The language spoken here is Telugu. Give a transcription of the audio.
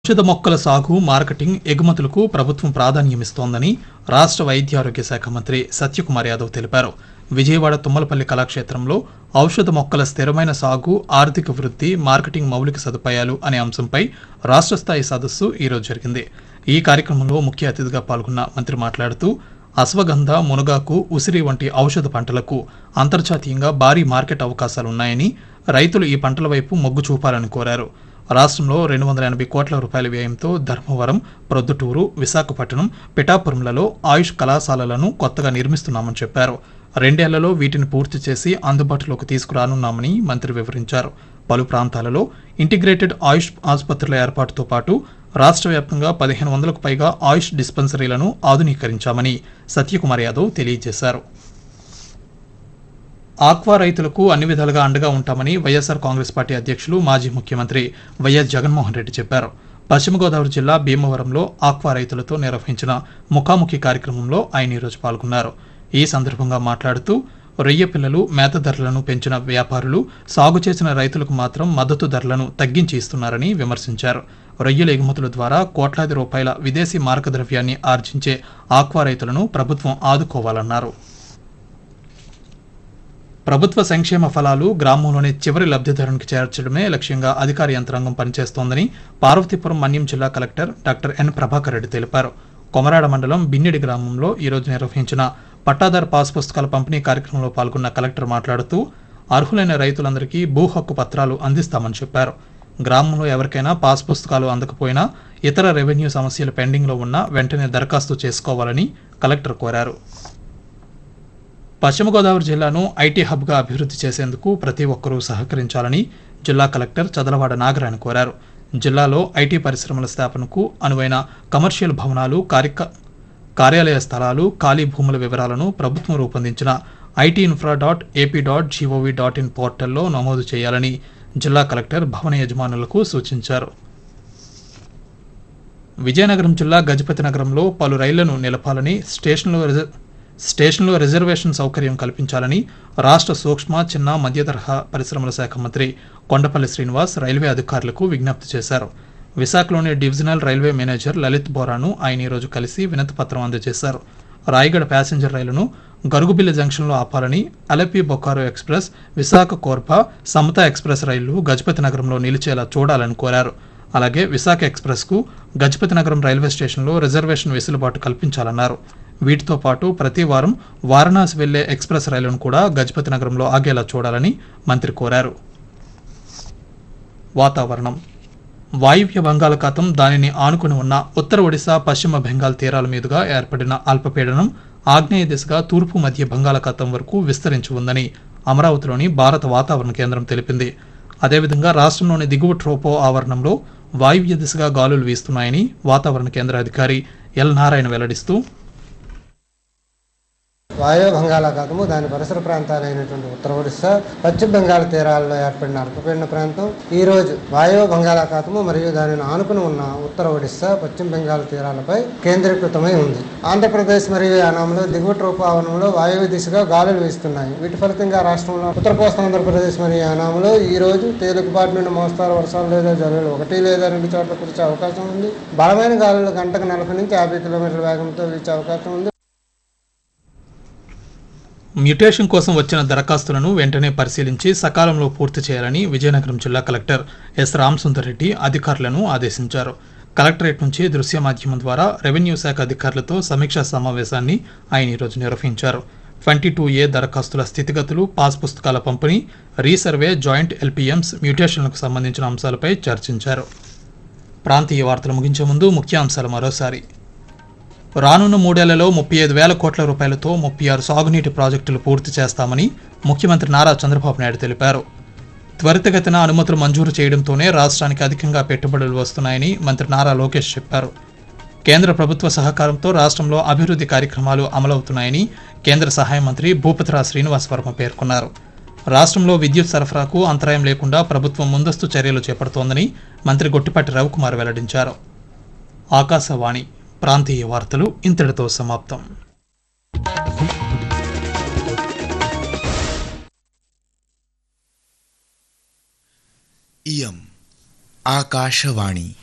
ఔషధ మొక్కల సాగు మార్కెటింగ్ ఎగుమతులకు ప్రభుత్వం ప్రాధాన్యమిస్తోందని రాష్ట్ర వైద్యారోగ్య శాఖ మంత్రి సత్యకుమార్ యాదవ్ తెలిపారు విజయవాడ తుమ్మలపల్లి కళాక్షేత్రంలో ఔషధ మొక్కల స్థిరమైన సాగు ఆర్థిక వృద్ధి మార్కెటింగ్ మౌలిక సదుపాయాలు అనే అంశంపై రాష్ట్ర స్థాయి సదస్సు ఈరోజు జరిగింది ఈ కార్యక్రమంలో ముఖ్య అతిథిగా పాల్గొన్న మంత్రి మాట్లాడుతూ అశ్వగంధ మునగాకు ఉసిరి వంటి ఔషధ పంటలకు అంతర్జాతీయంగా భారీ మార్కెట్ అవకాశాలున్నాయని రైతులు ఈ పంటల వైపు మొగ్గు చూపాలని కోరారు రాష్ట్రంలో రెండు వందల ఎనభై కోట్ల రూపాయల వ్యయంతో ధర్మవరం ప్రొద్దుటూరు విశాఖపట్నం పిఠాపురంలలో ఆయుష్ కళాశాలలను కొత్తగా నిర్మిస్తున్నామని చెప్పారు రెండేళ్లలో వీటిని పూర్తి చేసి అందుబాటులోకి తీసుకురానున్నామని మంత్రి వివరించారు పలు ప్రాంతాలలో ఇంటిగ్రేటెడ్ ఆయుష్ ఆసుపత్రుల ఏర్పాటుతో పాటు రాష్ట్ర వ్యాప్తంగా పదిహేను వందలకు పైగా ఆయుష్ డిస్పెన్సరీలను ఆధునీకరించామని సత్యకుమార్ యాదవ్ తెలియజేశారు ఆక్వా రైతులకు అన్ని విధాలుగా అండగా ఉంటామని వైఎస్ఆర్ కాంగ్రెస్ పార్టీ అధ్యక్షులు మాజీ ముఖ్యమంత్రి వైఎస్ జగన్మోహన్ రెడ్డి చెప్పారు పశ్చిమ గోదావరి జిల్లా భీమవరంలో ఆక్వా రైతులతో నిర్వహించిన ముఖాముఖి కార్యక్రమంలో ఆయన ఈరోజు పాల్గొన్నారు ఈ సందర్భంగా మాట్లాడుతూ రొయ్య పిల్లలు మేత ధరలను పెంచిన వ్యాపారులు సాగు చేసిన రైతులకు మాత్రం మద్దతు ధరలను తగ్గించి ఇస్తున్నారని విమర్శించారు రొయ్యల ఎగుమతుల ద్వారా కోట్లాది రూపాయల విదేశీ మారకద్రవ్యాన్ని ఆర్జించే ఆక్వా రైతులను ప్రభుత్వం ఆదుకోవాలన్నారు ప్రభుత్వ సంక్షేమ ఫలాలు గ్రామంలోని చివరి లబ్ధిదారునికి చేర్చడమే లక్ష్యంగా అధికార యంత్రాంగం పనిచేస్తోందని పార్వతీపురం మన్యం జిల్లా collector doctor N Prabhakar Reddy తెలిపారు కొమరాడ మండలం బిన్నిడి గ్రామంలో ఈరోజు నిర్వహించిన పట్టాదారు పాస్ పుస్తకాల పంపిణీ కార్యక్రమంలో పాల్గొన్న కలెక్టర్ మాట్లాడుతూ అర్హులైన రైతులందరికీ భూ హక్కు పత్రాలు అందిస్తామని చెప్పారు గ్రామంలో ఎవరికైనా పాస్ పుస్తకాలు అందకపోయినా ఇతర రెవెన్యూ సమస్యలు పెండింగ్లో ఉన్నా వెంటనే దరఖాస్తు చేసుకోవాలని కలెక్టర్ కోరారు పశ్చిమ గోదావరి జిల్లాను ఐటీ హబ్గా అభివృద్ధి చేసేందుకు ప్రతి ఒక్కరూ సహకరించాలని జిల్లా కలెక్టర్ చదలవాడ నాగరాయణ కోరారు జిల్లాలో ఐటీ పరిశ్రమల స్థాపనకు అనువైన కమర్షియల్ భవనాలు కార్యక కార్యాలయ స్థలాలు ఖాళీ భూముల వివరాలను ప్రభుత్వం రూపొందించిన IT infra dot AP dot G O V dot in పోర్టల్లో నమోదు చేయాలని జిల్లా కలెక్టర్ భవన యజమానులకు సూచించారు విజయనగరం జిల్లా గజపతి నగరంలో పలు రైళ్లను నిలపాలని స్టేషన్లో రిజర్ స్టేషన్లో రిజర్వేషన్ సౌకర్యం కల్పించాలని రాష్ట్ర సూక్ష్మ చిన్న మధ్య తరహా పరిశ్రమల శాఖ మంత్రి కొండపల్లి శ్రీనివాస్ రైల్వే అధికారులకు విజ్ఞప్తి చేశారు విశాఖలోని డివిజనల్ రైల్వే మేనేజర్ లలిత్ బోరాను ఆయన ఈరోజు కలిసి వినతిపత్రం అందజేశారు రాయగడ ప్యాసింజర్ రైలును గరుగుబిల్లి జంక్షన్లో ఆపాలని అలపి బొకారో ఎక్స్ప్రెస్ విశాఖ కోర్పా సమత ఎక్స్ప్రెస్ రైళ్లు గజపతి నగరంలో నిలిచేలా చూడాలని కోరారు అలాగే విశాఖ ఎక్స్ప్రెస్కు గజపతి నగరం రైల్వే స్టేషన్లో రిజర్వేషన్ వెసులుబాటు కల్పించాలన్నారు వీటితో పాటు ప్రతి వారం వారణాసి వెళ్లే ఎక్స్ప్రెస్ రైలును కూడా గజపతి నగరంలో ఆగేలా చూడాలని మంత్రి కోరారు వాతావరణం వాయువ్య బంగాళాఖాతం దానిని ఆనుకుని ఉన్న ఉత్తర ఒడిశా పశ్చిమ బెంగాల్ తీరాల మీదుగా ఏర్పడిన అల్పపీడనం ఆగ్నేయ దిశగా తూర్పు మధ్య బంగాళాఖాతం వరకు విస్తరించి ఉందని అమరావతిలోని భారత వాతావరణ కేంద్రం తెలిపింది అదేవిధంగా రాష్ట్రంలోని దిగువ ట్రోపో ఆవరణంలో వాయువ్య దిశగా గాలులు వీస్తున్నాయని వాతావరణ కేంద్ర అధికారి ఎల్ నారాయణ వెల్లడిస్తూ వాయు బంగాళాఖాతము దాని పరిసర ప్రాంతాలైనటువంటి ఉత్తర ఒడిశా పశ్చిమ బెంగాల్ తీరాల్లో ఏర్పడిన అల్పపీడన ప్రాంతం ఈ రోజు వాయు బంగాళాఖాతము మరియు దానిని ఆనుకుని ఉన్న ఉత్తర ఒడిశా పశ్చిమ బెంగాల్ తీరాలపై కేంద్రీకృతమై ఉంది ఆంధ్రప్రదేశ్ మరియు యానాంలో దిగువ రూపావరణంలో వాయువ్య దిశగా గాలులు వీస్తున్నాయి వీటి ఫలితంగా రాష్ట్రంలో ఉత్తర కోస్తా ఆంధ్రప్రదేశ్ మరియు యానాంలో ఈ రోజు తేలికపాటి నుండి మోస్తారు వర్షాలు లేదా జల్లులు ఒకటి లేదా రెండు చోట్ల కురిసే అవకాశం ఉంది బలమైన గాలులు గంటకు నలభై నుంచి యాభై కిలోమీటర్ల వేగంతో వీచే అవకాశం ఉంది మ్యుటేషన్ కోసం వచ్చిన దరఖాస్తులను వెంటనే పరిశీలించి సకాలంలో పూర్తి చేయాలని విజయనగరం జిల్లా కలెక్టర్ ఎస్ రామసుందర్ రెడ్డి అధికారులను ఆదేశించారు కలెక్టరేట్ నుంచి దృశ్య మాధ్యమం ద్వారా రెవెన్యూ శాఖ అధికారులతో సమీక్షా సమావేశాన్ని ఆయన ఈరోజు నిర్వహించారు ట్వంటీ టూ ఏ దరఖాస్తుల స్థితిగతులు పాస్ పుస్తకాల పంపిణీ రీసర్వే జాయింట్ ఎల్పీఎంస్ మ్యూటేషన్లకు సంబంధించిన అంశాలపై చర్చించారు ప్రాంతీయ వార్తలు ముగించే ముందు ముఖ్యాంశాలు మరోసారి రానున్న మూడేళ్లలో ముప్పై ఐదు వేల కోట్ల రూపాయలతో ముప్పై ఆరు సాగునీటి ప్రాజెక్టులు పూర్తి చేస్తామని ముఖ్యమంత్రి నారా చంద్రబాబు నాయుడు తెలిపారు త్వరితగతిన అనుమతులు మంజూరు చేయడంతోనే రాష్ట్రానికి అధికంగా పెట్టుబడులు వస్తున్నాయని మంత్రి నారా లోకేష్ చెప్పారు కేంద్ర ప్రభుత్వ సహకారంతో రాష్ట్రంలో అభివృద్ధి కార్యక్రమాలు అమలవుతున్నాయని కేంద్ర సహాయ మంత్రి భూపతిరా శ్రీనివాస్ వర్మ పేర్కొన్నారు రాష్ట్రంలో విద్యుత్ సరఫరాకు అంతరాయం లేకుండా ప్రభుత్వం ముందస్తు చర్యలు చేపడుతోందని మంత్రి గొట్టిపాటి రవికుమార్ వెల్లడించారు ఆకాశవాణి ప్రాంతీయ వార్తలు ఇంతటితో సమాప్తం इयम् आकाशवाणी